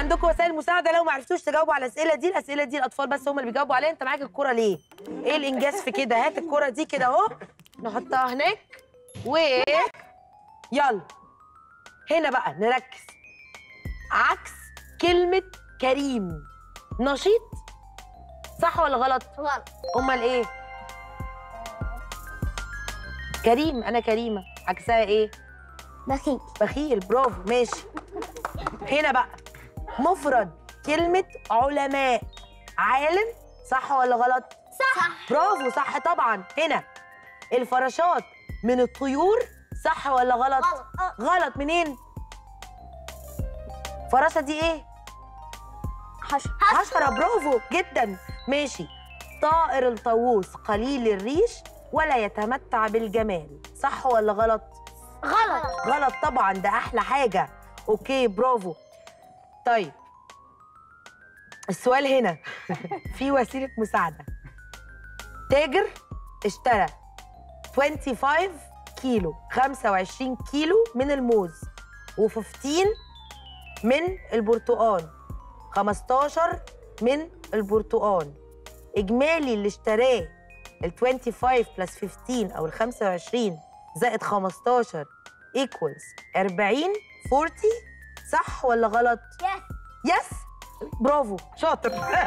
عندكم وسائل مساعده لو ما عرفتوش تجاوبوا على الاسئله دي الاسئله دي الاطفال بس هم اللي بيجاوبوا عليها انت معاك الكره ليه ايه الانجاز في كده هات الكره دي كده اهو نحطها هناك و يلا هنا بقى نركز عكس كلمه كريم نشيط صح ولا غلط غلط امال ايه كريم انا كريمه عكسها ايه بخيل بخيل برافو ماشي هنا بقى مفرد كلمة علماء عالم صح ولا غلط؟ صح برافو صح طبعا هنا الفراشات من الطيور صح ولا غلط؟ غلط آه. غلط منين؟ فراشة دي ايه؟ حشر حشرة برافو جدا ماشي طائر الطاووس قليل الريش ولا يتمتع بالجمال صح ولا غلط؟ غلط غلط طبعا ده احلى حاجه اوكي برافو طيب السؤال هنا في وسيله مساعده تاجر اشترى 25 كيلو 25 كيلو من الموز و15 من البرتقال 15 من البرتقال اجمالي اللي اشتراه ال 25 بلس 15 او ال 25 زائد 15 ايكوالز 40 40 صح ولا غلط؟ يس يس برافو شاطر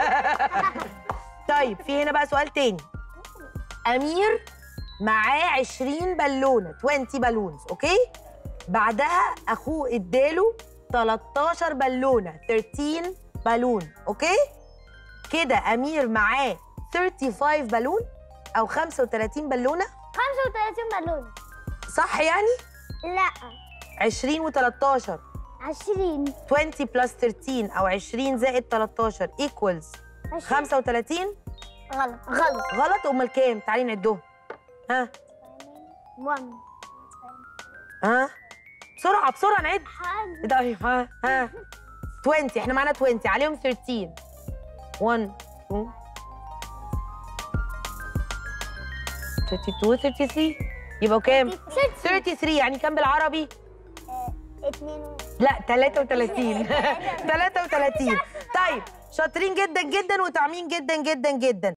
طيب في هنا بقى سؤال تاني امير معاه 20 بالونه 20 بالونز اوكي بعدها اخوه اداله 13 بالونه 13 بالون اوكي كده امير معاه 35 بالون او 35 بالونه 35 بالون صح يعني لا 20 و13 20 20 بلس 13 او 20 زائد 13 ايكوالز 35 غلط غلط غلط امال كام تعالي نعدهم ها 1 ها بسرعه بسرعه نعد طيب ها ها 20 احنا معانا 20 عليهم 13 1 2 32 33 يبقوا كام 33 يعني كام بالعربي 2 لا 33 33 طيب شاطرين جدا جدا وطعمين جدا جدا جدا